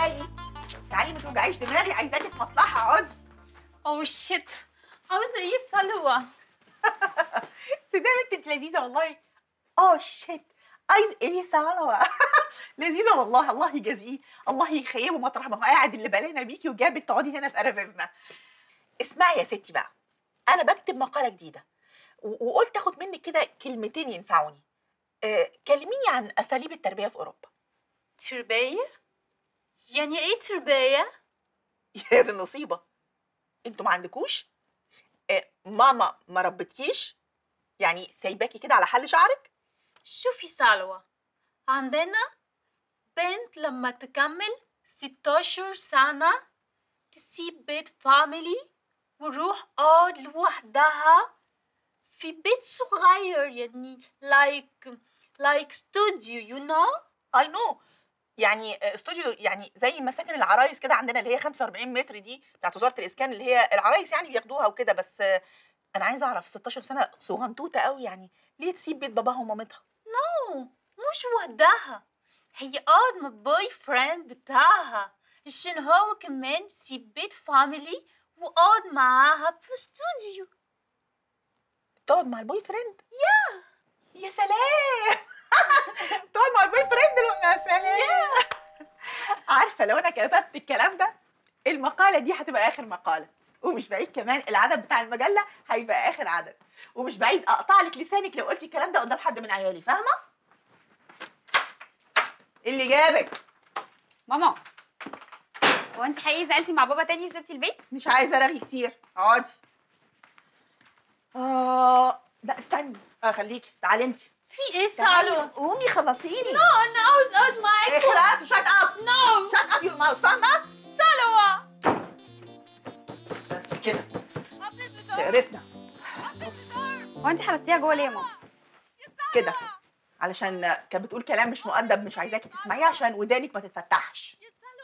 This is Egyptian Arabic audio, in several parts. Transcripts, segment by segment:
تعالي تعالي ما توجعيش دماغي عايزاكي في مصلحه اقعدي اوه شيت عاوزه ايه سلوى سيدي بنت انت لذيذه والله اه شيت عايز ايه سلوى لذيذه والله الله يجازيه الله يخيبه مطرح ما هو قاعد اللي بلانا بيكي وجابك تقعدي هنا في قرافزنا اسمعي يا ستي بقى انا بكتب مقاله جديده و- وقلت اخد منك كده كلمتين ينفعوني أه كلميني عن اساليب التربيه في اوروبا تربيه يعني ايه تربيه يا دي النصيبه انتوا ما عندكوش أه ماما ما ربتكيش يعني سايباكي كده على حل شعرك شوفي سلوى عندنا بنت لما تكمل 16 سنة تسيب بيت فاميلي وروح اقعد لوحدها في بيت صغير يعني like like studio you know اي نو يعني آه، استوديو يعني زي مساكن العرايس كده عندنا اللي هي 45 متر دي بتاعت وزاره الاسكان اللي هي العرايس يعني بياخدوها وكده بس آه، انا عايزه اعرف 16 سنه صغنطوطه قوي يعني ليه تسيب بيت باباها ومامتها no مش وحدها هي قاعد مع البوي فريند بتاعها عشان هو كمان سيب بيت فاميلي وقعد معاها في استوديو تقعد مع البوي فريند يا يا سلام تقعد مع البوي فريند لو- يا سلام عارفه لو انا كتبت الكلام ده المقاله دي هتبقى اخر مقاله ومش بعيد كمان العدد بتاع المجله هيبقى اخر عدد ومش بعيد اقطع لك لسانك لو قلتي الكلام ده قدام حد من عيالي فاهمه اللي جابك ماما هو انت حقيقي زعلتي مع بابا تاني وسبتي البيت مش عايزه ارغي كتير اقعدي اه لا استني اه خليكي تعالي انت في ايه تعالي سالو قومي خلصيني انا عاوز اقعد ايه معاكم خلاص شات اب نو شات اب يور ماوس فاهمه سلوى بس كده تقرفنا هو انت حبستيها جوه ليه يا ماما كده علشان كانت بتقول كلام مش مؤدب مش عايزاكي تسمعيه عشان ودانك ما تتفتحش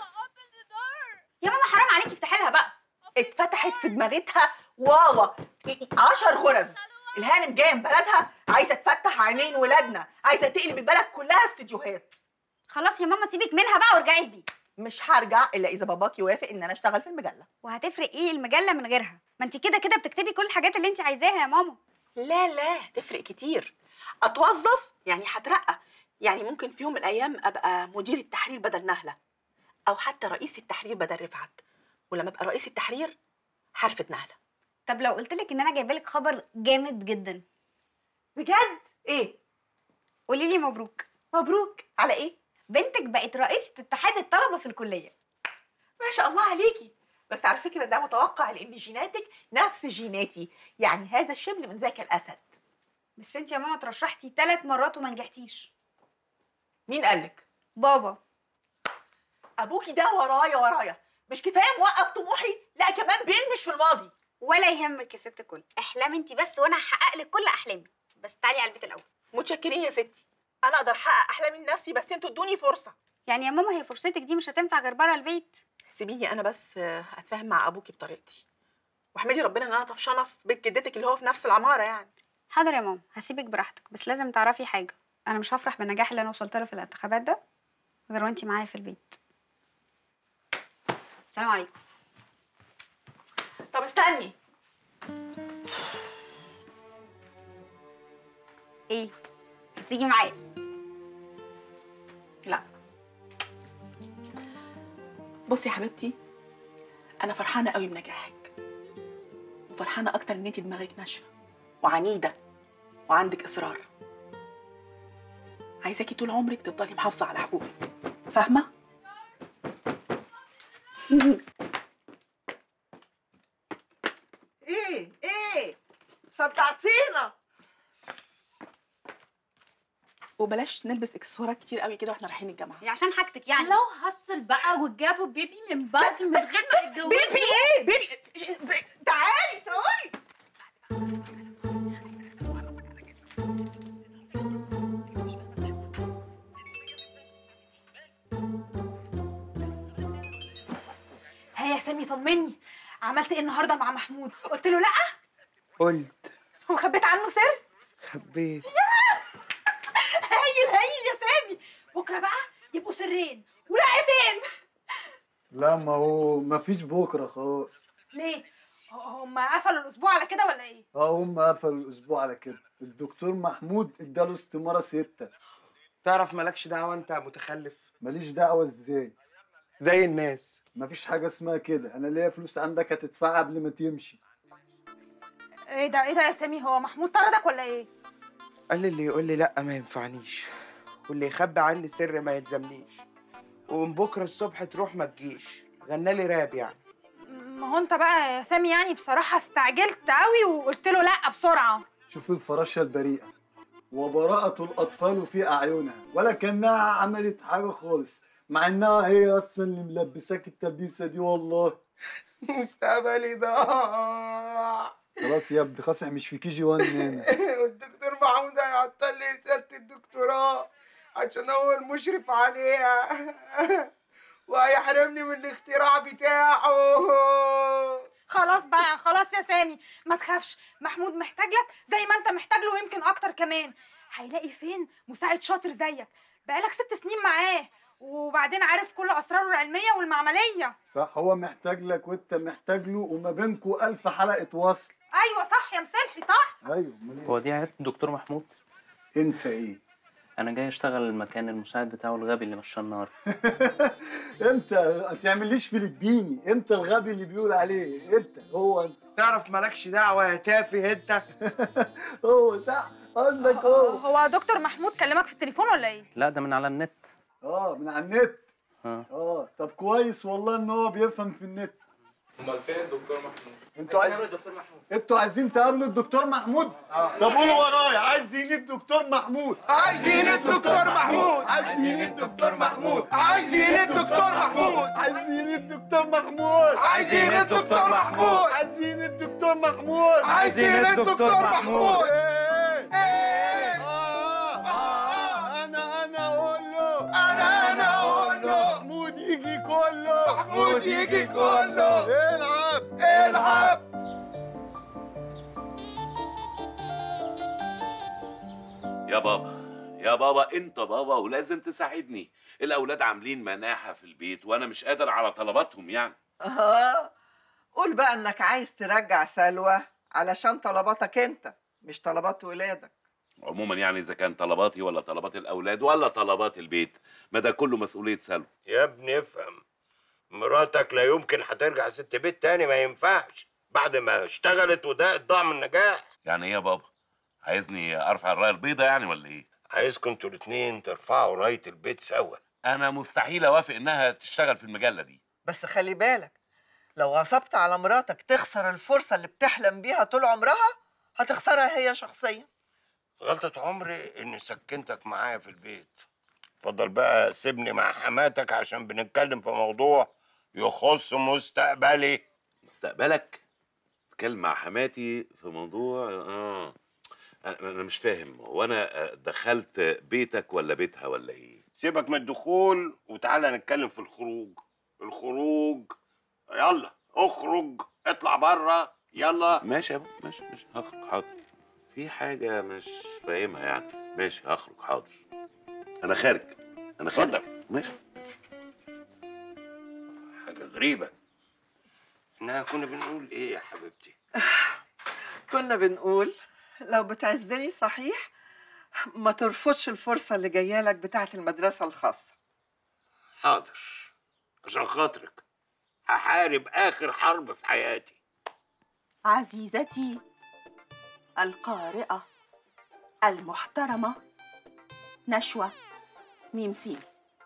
يا ماما حرام عليكي افتحي لها بقى اتفتحت في دماغتها واوا عشر غرز الهانم جايه من بلدها عايزه تفتح عينين ولادنا عايزه تقلب البلد كلها استديوهات خلاص يا ماما سيبك منها بقى وارجعي البيت مش هرجع الا اذا باباك يوافق ان انا اشتغل في المجله وهتفرق ايه المجله من غيرها ما انت كده كده بتكتبي كل الحاجات اللي انت عايزاها يا ماما لا لا تفرق كتير اتوظف يعني هترقى يعني ممكن في يوم من الايام ابقى مدير التحرير بدل نهله او حتى رئيس التحرير بدل رفعت ولما ابقى رئيس التحرير هرفد نهله طب لو قلت لك ان انا جايبه لك خبر جامد جدا بجد ايه قولي لي مبروك مبروك على ايه بنتك بقت رئيسه اتحاد الطلبه في الكليه ما شاء الله عليكي بس على فكره ده متوقع لان جيناتك نفس جيناتي يعني هذا الشبل من ذاك الاسد بس انت يا ماما ترشحتي ثلاث مرات وما نجحتيش مين قالك بابا ابوكي ده ورايا ورايا مش كفايه موقف طموحي لا كمان بيلمش في الماضي ولا يهمك يا ست الكل احلامي انت بس وانا هحقق لك كل احلامي بس تعالي على البيت الاول متشكرين يا ستي انا اقدر احقق احلامي لنفسي بس انتوا ادوني فرصه يعني يا ماما هي فرصتك دي مش هتنفع غير بره البيت سيبيني انا بس آه، اتفاهم مع ابوكي بطريقتي واحمدي ربنا ان انا طفشانه في بيت جدتك اللي هو في نفس العماره يعني حاضر يا ماما هسيبك براحتك بس لازم تعرفي حاجه انا مش هفرح بالنجاح اللي انا وصلت له في الانتخابات ده غير وانت معايا في البيت السلام عليكم طب استني ايه تيجي معايا لا بصي يا حبيبتي انا فرحانه قوي بنجاحك وفرحانه اكتر ان انت دماغك ناشفه وعنيده وعندك اصرار عايزاكي طول عمرك تفضلي محافظه على حقوقك فاهمه ايه ايه صدعتينا وبلاش نلبس اكسسوارات كتير قوي كده واحنا رايحين الجامعه هي عشان حاجتك يعني لو حصل بقى وجابوا بيبي من بس من غير ما يتجوزوا بيبي ايه بيبي ب- تعالي تعالي ها يا سامي طمني عملت ايه النهارده مع محمود قلت له لا قلت وخبيت عنه سر خبيت هايل هايل يا سامي بكره بقى يبقوا سرين ورقتين لا ما هو ما فيش بكره خلاص ليه ه- هم قفلوا الاسبوع على كده ولا ايه اه هم قفلوا الاسبوع على كده الدكتور محمود اداله استماره ستة تعرف مالكش دعوه انت متخلف ماليش دعوه ازاي زي الناس مفيش حاجه اسمها كده انا ليا فلوس عندك هتدفعها قبل ما تمشي ايه ده ايه ده يا سامي هو محمود طردك ولا ايه قال لي اللي يقول لي لا ما ينفعنيش واللي يخبي عني سر ما يلزمنيش ومن بكره الصبح تروح ما تجيش غنى لي راب يعني ما هو انت بقى يا سامي يعني بصراحه استعجلت قوي وقلت له لا بسرعه شوف الفراشه البريئه وبراءة الأطفال في أعينها ولا كأنها عملت حاجة خالص مع إنها هي أصلا اللي ملبساك التلبيسة دي والله مستقبلي ضاع خلاص يا ابني خلاص مش في كي جي 1 هنا والدكتور محمود هيعطل لي رسالة الدكتوراه عشان هو المشرف عليها وهيحرمني من الاختراع بتاعه خلاص بقى خلاص يا سامي ما تخافش محمود محتاج لك زي ما انت محتاج له ويمكن اكتر كمان هيلاقي فين مساعد شاطر زيك بقالك ست سنين معاه وبعدين عارف كل اسراره العلميه والمعمليه صح هو محتاج لك وأنت محتاج له وما بينكوا ألف حلقة وصل ايوه صح يا مسلحي صح أيوه أمال إيه؟ هو دي عيادة الدكتور محمود أنت إيه؟ انا جاي اشتغل المكان المساعد بتاعه الغبي اللي مشاه النهارده أنت ما تعمليش فلبيني أنت الغبي اللي بيقول عليه أنت هو أنت تعرف مالكش دعوة يا تافه انت هو صح قصدك هو هو دكتور محمود كلمك في التليفون ولا ايه لا ده من على النت اه من على النت اه اه طب كويس والله ان هو بيفهم في النت امال فين الدكتور محمود؟ انتوا عايز... انتوا عايزين تقابلوا الدكتور محمود طب قولوا ورايا عايزين الدكتور محمود عايزين الدكتور محمود عايزين الدكتور محمود عايزين الدكتور محمود عايزين الدكتور محمود عايزين الدكتور محمود عايزين الدكتور محمود عايزين الدكتور محمود ايه ايه اه اه انا انا اقول له انا انا اقول له محمود يجي كله محمود يجي كله العب العب يا بابا يا بابا انت بابا ولازم تساعدني الاولاد عاملين مناحه في البيت وانا مش قادر على طلباتهم يعني اه قول بقى انك عايز ترجع سلوى علشان طلباتك انت مش طلبات ولادك عموما يعني اذا كان طلباتي ولا طلبات الاولاد ولا طلبات البيت ما ده كله مسؤوليه سلوى يا ابني افهم مراتك لا يمكن هترجع ست بيت تاني ما ينفعش بعد ما اشتغلت وده ضاع من النجاح يعني ايه يا بابا عايزني ارفع الرايه البيضاء يعني ولا ايه عايزكم انتوا الاتنين ترفعوا راية البيت سوا انا مستحيل اوافق انها تشتغل في المجله دي بس خلي بالك لو غصبت على مراتك تخسر الفرصة اللي بتحلم بيها طول عمرها هتخسرها هي شخصيا غلطة عمري اني سكنتك معايا في البيت اتفضل بقى سيبني مع حماتك عشان بنتكلم في موضوع يخص مستقبلي مستقبلك اتكلم مع حماتي في موضوع اه انا مش فاهم وانا دخلت بيتك ولا بيتها ولا ايه سيبك من الدخول وتعالى نتكلم في الخروج الخروج يلا اخرج اطلع بره يلا ماشي يا بابا ماشي ماشي هخرج حاضر في حاجة مش فاهمها يعني ماشي هخرج حاضر أنا خارج أنا خارج اتفضل. ماشي حاجة غريبة انها كنا بنقول ايه يا حبيبتي كنا بنقول لو بتعزني صحيح ما ترفضش الفرصة اللي جاية لك بتاعة المدرسة الخاصة حاضر عشان خاطرك هحارب اخر حرب في حياتي عزيزتي القارئة المحترمة نشوى ميم سين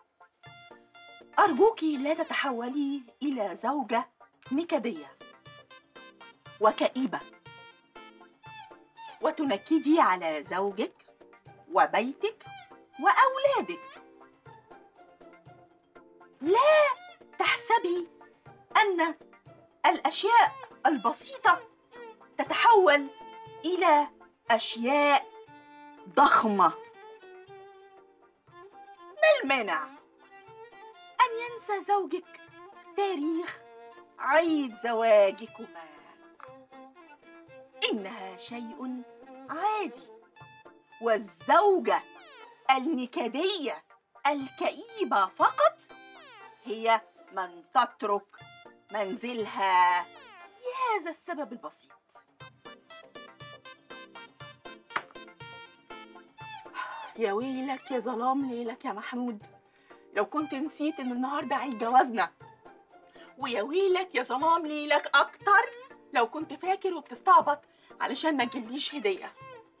أرجوك لا تتحولي إلى زوجة نكدية وكئيبة وتنكدي على زوجك وبيتك وأولادك لا تحسبي أن الأشياء البسيطة تتحول إلى أشياء ضخمة ما المانع أن ينسى زوجك تاريخ عيد زواجكما إنها شيء عادي والزوجة النكدية الكئيبة فقط هي من تترك منزلها لهذا السبب البسيط يا ويلك يا ظلام ليلك يا محمود لو كنت نسيت ان النهارده عيد جوازنا ويا ويلك يا ظلام ليلك اكتر لو كنت فاكر وبتستعبط علشان ما تجيبليش هديه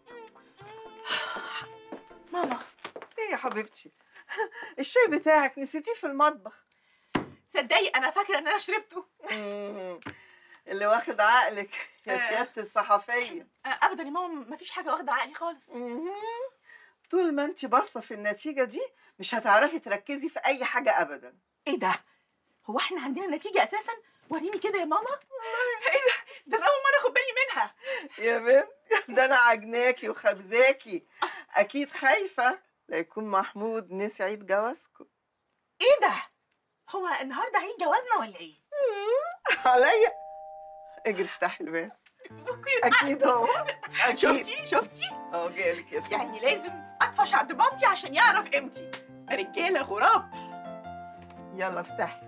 ماما ايه يا حبيبتي الشاي بتاعك نسيتيه في المطبخ صدقي انا فاكره ان انا شربته مم. اللي واخد عقلك يا آه. سيادة الصحفية آه، ابدا يا ماما مفيش حاجه واخده عقلي خالص مهم. طول ما انت باصه في النتيجة دي مش هتعرفي تركزي في أي حاجة أبدا ايه ده هو احنا عندنا نتيجه اساسا وريني كده يا ماما ايه ده ده انا اول مره اخد بالي منها يا بنت ده أنا عجناكي وخبزاكي أكيد خايفة لا يكون محمود نسي عيد جوازكم ايه ده هو النهارده عيد جوازنا ولا ايه عليا اجري افتحي الباب أكيد هو أكيد شفتي شفتي أهو جالك يا ستي يعني لازم اطفش عند بابتي عشان يعرف قيمتي رجاله غراب يلا افتحي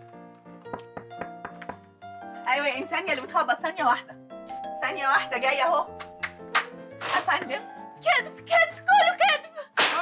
ايوه يا انسانيه اللي بتخبط ثانيه واحده ثانيه واحده جايه اهو يا فندم كذب كذب كله كذب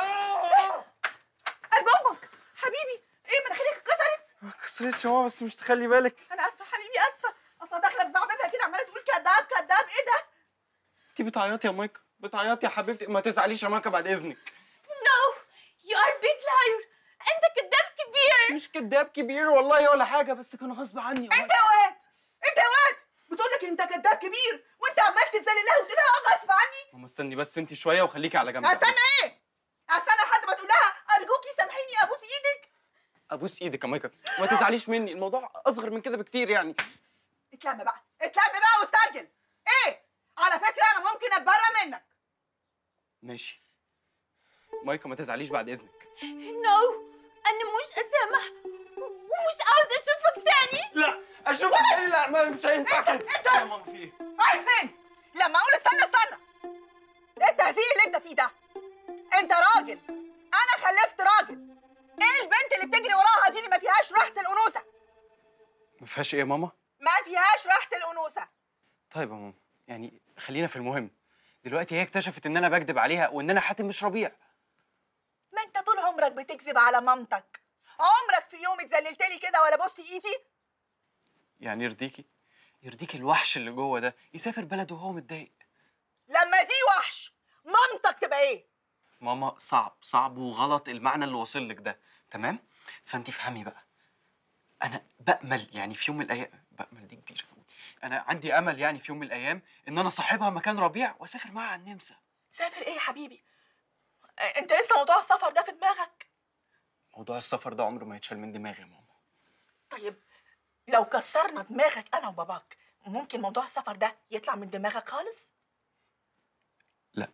قلب امك حبيبي ايه مناخيرك اتكسرت ما كسرتش يا ماما بس مش تخلي بالك انا اسفه حبيبي اسفه اصلا داخله بزعببها كده عماله تقول كداب كداب ايه ده انت بتعيطي يا مايكا بتعيطي يا حبيبتي ما تزعليش يا مايكا بعد اذنك No, you are big liar. أنت كذاب كبير. مش كداب كبير والله ولا حاجه بس كان غصب عني انت يا واد انت يا واد بتقول لك انت كداب كبير وانت عمال تتذلل لها وتقول لها غصب عني ماما استني بس انت شويه وخليكي على جنب استنى ايه استنى لحد ما تقول لها ارجوكي سامحيني ابوس ايدك ابوس ايدك يا مايكا ما تزعليش مني الموضوع اصغر من كده بكتير يعني اتلم بقى اتلم بقى واسترجل ايه على فكره انا ممكن اتبرى منك ماشي مايكا ما تزعليش بعد اذنك No, أنا مش أسامح ومش عاوزة أشوفك تاني. لا اشوفك تاني لا ما مش هينفع كده انت يا ماما في ايه رايح فين لما اقول استنى استنى ايه التهزيق اللي انت فيه ده انت راجل انا خلفت راجل ايه البنت اللي بتجري وراها دي اللي ما فيهاش ريحه الانوثه ما فيهاش ايه يا ماما ما فيهاش ريحه الانوثه طيب يا ماما يعني خلينا في المهم دلوقتي هي اكتشفت ان انا بكذب عليها وان انا حاتم مش ربيع ما انت طول عمرك بتكذب على مامتك عمرك في يوم اتذللت لي كده ولا بوست ايدي يعني يرضيكي يرضيكي الوحش اللي جوه ده يسافر بلده وهو متضايق لما دي وحش مامتك تبقى ايه ماما صعب صعب وغلط المعنى اللي واصل لك ده تمام فانت فهمي بقى انا بامل يعني في يوم من الايام بامل دي كبيره أوي. انا عندي امل يعني في يوم من الايام ان انا صاحبها مكان ربيع واسافر معاها على النمسا سافر ايه يا حبيبي اه، انت لسه موضوع السفر ده في دماغك موضوع السفر ده عمره ما يتشال من دماغي يا ماما طيب لو كسرنا دماغك انا وباباك ممكن موضوع السفر ده يطلع من دماغك خالص لا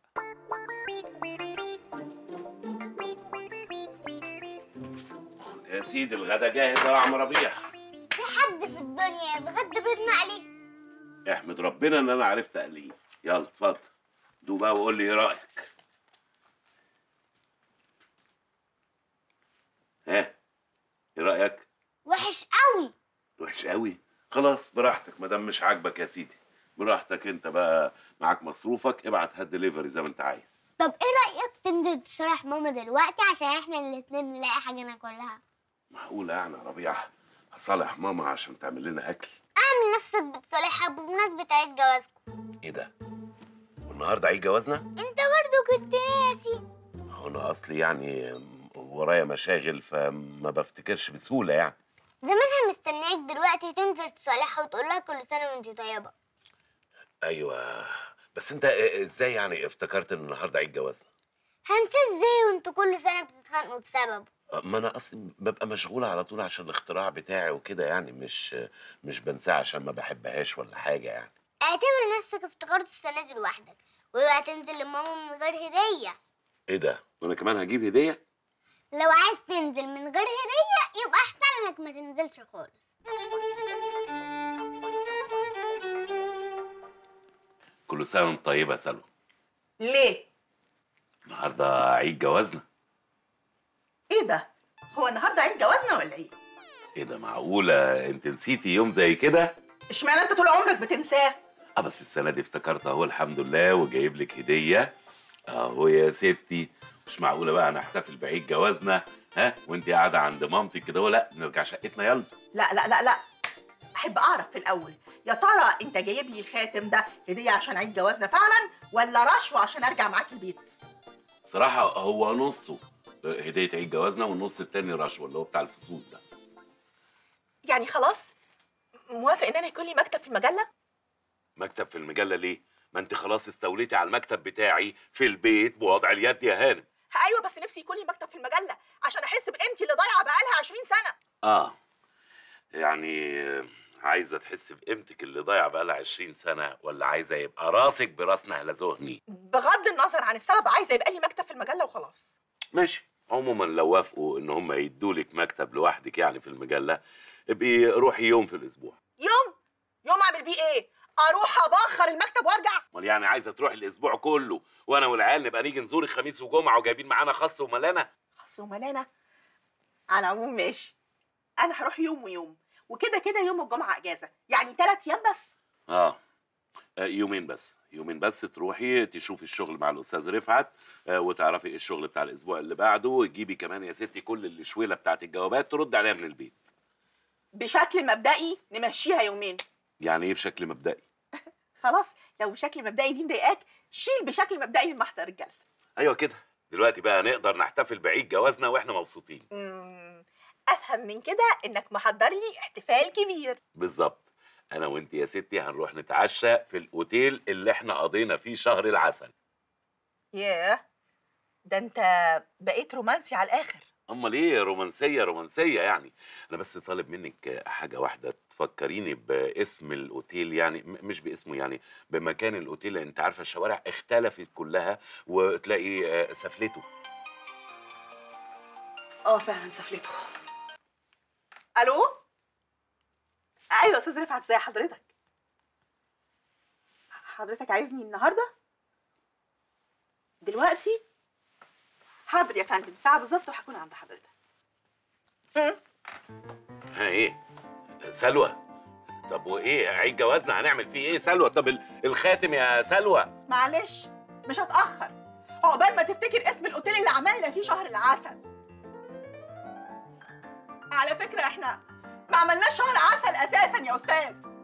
يا سيدي الغدا جاهز يا عم ربيع في حد في الدنيا يتغدى بيضنا عليه احمد ربنا ان انا عرفت اقليه يلا اتفضل دوق بقى وقول لي ايه رايك ها ايه رايك وحش قوي وحش قوي خلاص براحتك ما دام مش عاجبك يا سيدي براحتك انت بقى معاك مصروفك ابعت هات دليفري زي ما انت عايز طب ايه رأيك تنزل تصالح ماما دلوقتي عشان احنا الاتنين نلاقي حاجة ناكلها معقولة يعني يا ربيع هصالح ماما عشان تعمل لنا اكل اعمل نفسك بتصالحها بمناسبة عيد جوازكم ايه ده والنهارده عيد جوازنا انت برضو كنت ناسي هو انا اصلي يعني ورايا مشاغل فما بفتكرش بسهوله يعني زمانها مستنياك دلوقتي تنزل تصالحها وتقول لها كل سنة وانت طيبة ايوه بس انت ازاي يعني افتكرت ان النهارده عيد جوازنا هنساه ازاي وانتوا كل سنة بتتخانقوا بسببه ما انا اصلي ببقى مشغول على طول عشان الاختراع بتاعي وكده يعني مش مش بنساه عشان ما بحبهاش ولا حاجه يعني اعتبر نفسك افتكرت السنة دي لوحدك واوعى تنزل لماما من غير هدية ايه ده وانا كمان هجيب هديه لو عايز تنزل من غير هدية يبقى احسن انك ما تنزلش خالص كل سنه وانت طيبه يا سلوى ليه النهارده عيد جوازنا ايه ده هو النهارده عيد جوازنا ولا ايه ايه ده معقوله انت نسيتي يوم زي كده اشمعنى انت طول عمرك بتنساه اه بس السنه دي افتكرت اهو الحمد لله وجايب لك هديه اهو يا ستي مش معقوله بقى نحتفل بعيد جوازنا ها وانت قاعده عند مامتك كده ولا نرجع شقتنا يلا لا لا لا لا احب اعرف في الاول يا ترى انت جايب لي الخاتم ده هديه عشان عيد جوازنا فعلا ولا رشوه عشان ارجع معاك البيت صراحه هو نصه هديه عيد جوازنا والنص التاني رشوه اللي هو بتاع الفصوص ده يعني خلاص موافق ان انا يكون لي مكتب في المجله مكتب في المجله ليه ما انت خلاص استوليتي على المكتب بتاعي في البيت بوضع اليد يا هانم ايوه بس نفسي يكون لي مكتب في المجله عشان احس بقيمتي اللي ضايعه بقالها 20 سنه اه يعني آه، عايزه تحس بقيمتك اللي ضايعه بقالها 20 سنه ولا عايزه يبقى راسك براس نهله زهني بغض النظر عن السبب عايزه يبقى لي مكتب في المجله وخلاص ماشي عموما لو وافقوا ان هم يدولك مكتب لوحدك يعني في المجله ابقي روحي يوم في الاسبوع يوم يوم اعمل بيه ايه اروح ابخر المكتب وارجع امال يعني عايزه تروحي الاسبوع كله وانا والعيال نبقى نيجي نزورك خميس وجمعه وجايبين معانا خس وملانه خلاص ومنانه على العموم ماشي انا هروح يوم ويوم وكده كده يوم الجمعه اجازه يعني ثلاث ايام بس اه آه، يومين بس يومين بس تروحي تشوفي الشغل مع الاستاذ رفعت آه، وتعرفي ايه الشغل بتاع الاسبوع اللي بعده وتجيبي كمان يا ستي كل الشويله بتاعت الجوابات ترد عليها من البيت بشكل مبدئي نمشيها يومين يعني ايه بشكل مبدئي خلاص لو بشكل مبدئي دي مضايقاك شيل بشكل مبدئي من محضر الجلسه ايوه كده دلوقتي بقى نقدر نحتفل بعيد جوازنا واحنا مبسوطين مم، افهم من كده انك محضر لي احتفال كبير بالظبط انا وانت يا ستي هنروح نتعشى في الاوتيل اللي احنا قضينا فيه شهر العسل ياه ده انت بقيت رومانسي على الاخر امال ايه رومانسيه رومانسيه يعني انا بس طالب منك حاجه واحده تفكريني باسم الاوتيل يعني م- مش باسمه يعني بمكان الاوتيل لان انت عارفه الشوارع اختلفت كلها وتلاقي آه، سفلته اه فعلا سفلته الو ايوه يا استاذ رفعت ازي حضرتك حضرتك عايزني النهارده دلوقتي حاضر يا فندم ساعه بالظبط وهكون عند حضرتك مم. ها ايه سلوى طب وايه عيد جوازنا هنعمل فيه ايه سلوى طب ال- الخاتم يا سلوى معلش مش هتاخر عقبال ما تفتكر اسم الاوتيل اللي عملنا فيه شهر العسل على فكره احنا ما عملناش شهر عسل اساسا يا استاذ